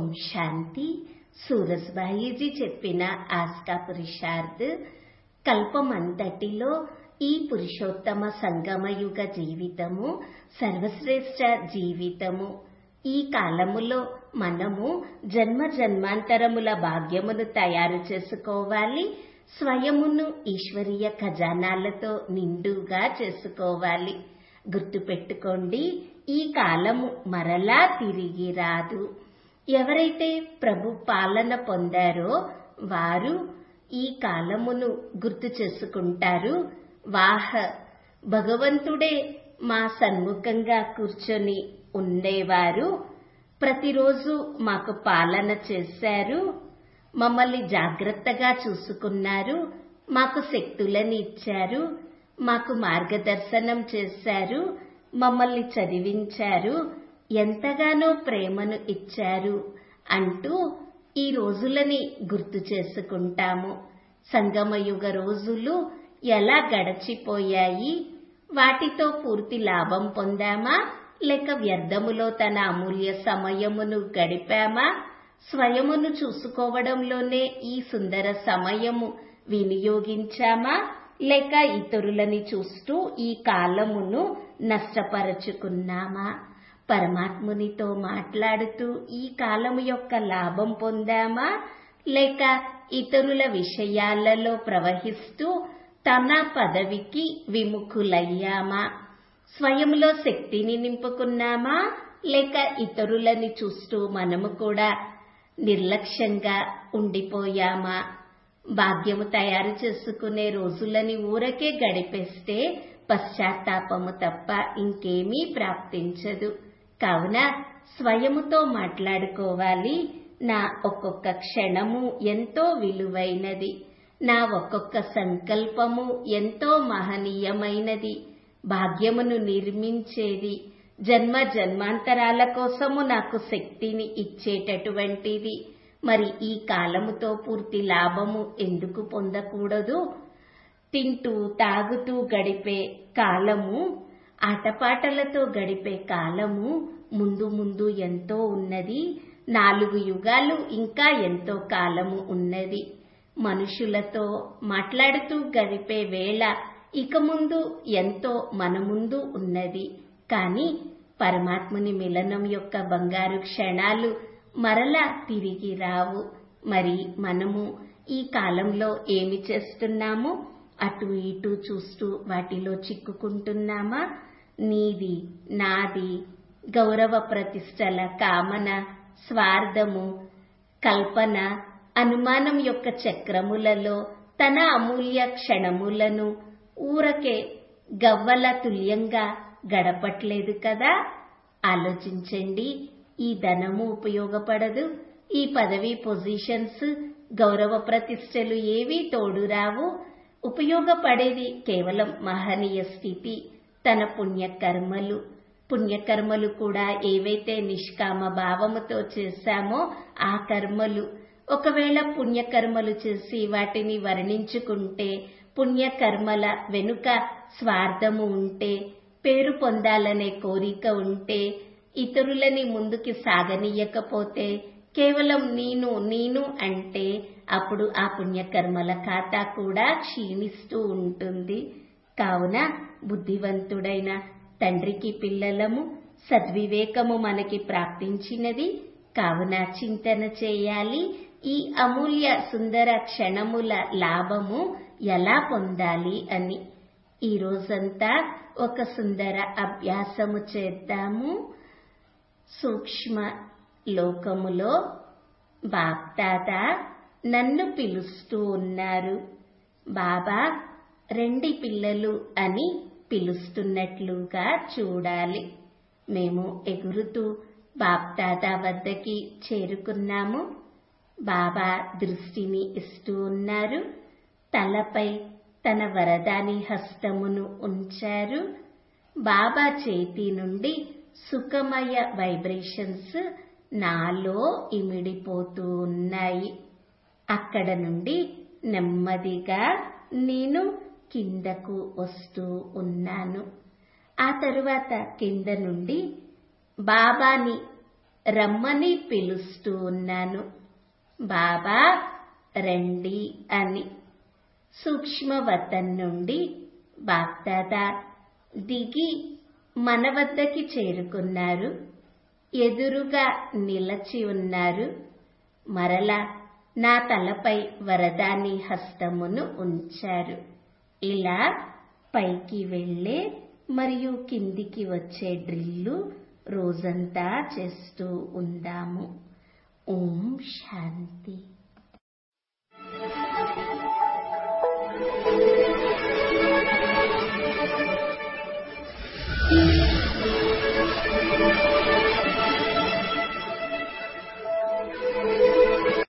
శాంతి సూరజ్భాయిజీ చెప్పిన ఆస్కా పురుషార్థ్ కల్పమంతటిలో ఈ పురుషోత్తమ సంగమయుగ జీవితము సర్వశ్రేష్ఠ జీవితము ఈ కాలములో మనము జన్మ జన్మాంతరముల భాగ్యమును తయారు చేసుకోవాలి స్వయమును ఈశ్వరీయ ఖజానాలతో నిండుగా చేసుకోవాలి గుర్తుపెట్టుకోండి ఈ కాలము మరలా తిరిగి రాదు ఎవరైతే ప్రభు పాలన పొందారో వారు ఈ కాలమును గుర్తు చేసుకుంటారు వాహ భగవంతుడే మా సన్ముఖంగా కూర్చొని ఉండేవారు ప్రతిరోజు మాకు పాలన చేశారు మమ్మల్ని జాగ్రత్తగా చూసుకున్నారు మాకు శక్తులని ఇచ్చారు మాకు మార్గదర్శనం చేశారు మమ్మల్ని చదివించారు ఎంతగానో ప్రేమను ఇచ్చారు అంటూ ఈ రోజులని గుర్తు చేసుకుంటాము సంగమయుగ రోజులు ఎలా గడచిపోయాయి వాటితో పూర్తి లాభం పొందామా లేక వ్యర్థములో తన అమూల్య సమయమును గడిపామా స్వయమును చూసుకోవడంలోనే ఈ సుందర సమయము వినియోగించామా లేక ఇతరులని చూస్తూ ఈ కాలమును నష్టపరచుకున్నామా పరమాత్మునితో మాట్లాడుతూ ఈ కాలము యొక్క లాభం పొందామా లేక ఇతరుల విషయాలలో ప్రవహిస్తూ తన పదవికి విముఖులయ్యామా స్వయంలో శక్తిని నింపుకున్నామా లేక ఇతరులని చూస్తూ మనము కూడా నిర్లక్ష్యంగా ఉండిపోయామా భాగ్యము తయారు చేసుకునే రోజులని ఊరకే గడిపేస్తే పశ్చాత్తాపము తప్ప ఇంకేమీ ప్రాప్తించదు కావున స్వయముతో మాట్లాడుకోవాలి నా ఒక్కొక్క క్షణము ఎంతో విలువైనది నా ఒక్కొక్క సంకల్పము ఎంతో మహనీయమైనది భాగ్యమును నిర్మించేది జన్మ జన్మాంతరాల కోసము నాకు శక్తిని ఇచ్చేటటువంటిది మరి ఈ కాలముతో పూర్తి లాభము ఎందుకు పొందకూడదు తింటూ తాగుతూ గడిపే కాలము ఆటపాటలతో గడిపే కాలము ముందు ముందు ఎంతో ఉన్నది నాలుగు యుగాలు ఇంకా ఎంతో కాలము ఉన్నది మనుషులతో మాట్లాడుతూ గడిపే వేళ ఇక ముందు ఎంతో మన ముందు ఉన్నది కానీ పరమాత్ముని మిలనం యొక్క బంగారు క్షణాలు మరలా తిరిగి రావు మరి మనము ఈ కాలంలో ఏమి చేస్తున్నాము అటు ఇటు చూస్తూ వాటిలో చిక్కుకుంటున్నామా నీది నాది గౌరవ ప్రతిష్టల కామన స్వార్థము కల్పన అనుమానం యొక్క చక్రములలో తన అమూల్య క్షణములను ఊరకే గవ్వల తుల్యంగా గడపట్లేదు కదా ఆలోచించండి ఈ ధనము ఉపయోగపడదు ఈ పదవి పొజిషన్స్ గౌరవ ప్రతిష్టలు ఏవీ తోడురావు ఉపయోగపడేది కేవలం మహనీయ స్థితి తన పుణ్యకర్మలు పుణ్యకర్మలు కూడా ఏవైతే నిష్కామ భావముతో చేశామో ఆ కర్మలు ఒకవేళ పుణ్యకర్మలు చేసి వాటిని వర్ణించుకుంటే పుణ్యకర్మల వెనుక స్వార్థము ఉంటే పేరు పొందాలనే కోరిక ఉంటే ఇతరులని ముందుకి సాగనీయకపోతే కేవలం నేను నేను అంటే అప్పుడు ఆ పుణ్యకర్మల ఖాతా కూడా క్షీణిస్తూ ఉంటుంది కావున బుద్ధివంతుడైన తండ్రికి పిల్లలము సద్వివేకము మనకి ప్రాప్తించినది కావున చింతన చేయాలి ఈ అమూల్య సుందర క్షణముల లాభము ఎలా పొందాలి అని ఈ రోజంతా ఒక సుందర అభ్యాసము చేద్దాము సూక్ష్మ లోకములో బాప్దాద నన్ను పిలుస్తూ ఉన్నారు బాబా రెండి పిల్లలు అని పిలుస్తున్నట్లుగా చూడాలి మేము ఎగురుతూ బాప్దాదా వద్దకి చేరుకున్నాము బాబా దృష్టిని ఇస్తూ ఉన్నారు తలపై తన వరదాని హస్తమును ఉంచారు బాబా చేతి నుండి సుఖమయ వైబ్రేషన్స్ నాలో ఇమిడిపోతూ ఉన్నాయి అక్కడ నుండి నెమ్మదిగా నేను కిందకు వస్తూ ఉన్నాను ఆ తరువాత కింద నుండి బాబాని రమ్మని పిలుస్తూ ఉన్నాను బాబా రండి అని సూక్ష్మవతన్ నుండి బాప్దాదా దిగి మన వద్దకి చేరుకున్నారు ఎదురుగా నిలచి ఉన్నారు మరలా నా తలపై వరదాని హస్తమును ఉంచారు ఇలా పైకి వెళ్ళే మరియు కిందికి వచ్చే డ్రిల్లు రోజంతా చేస్తూ ఉందాము ఓం శాంతి Thank you.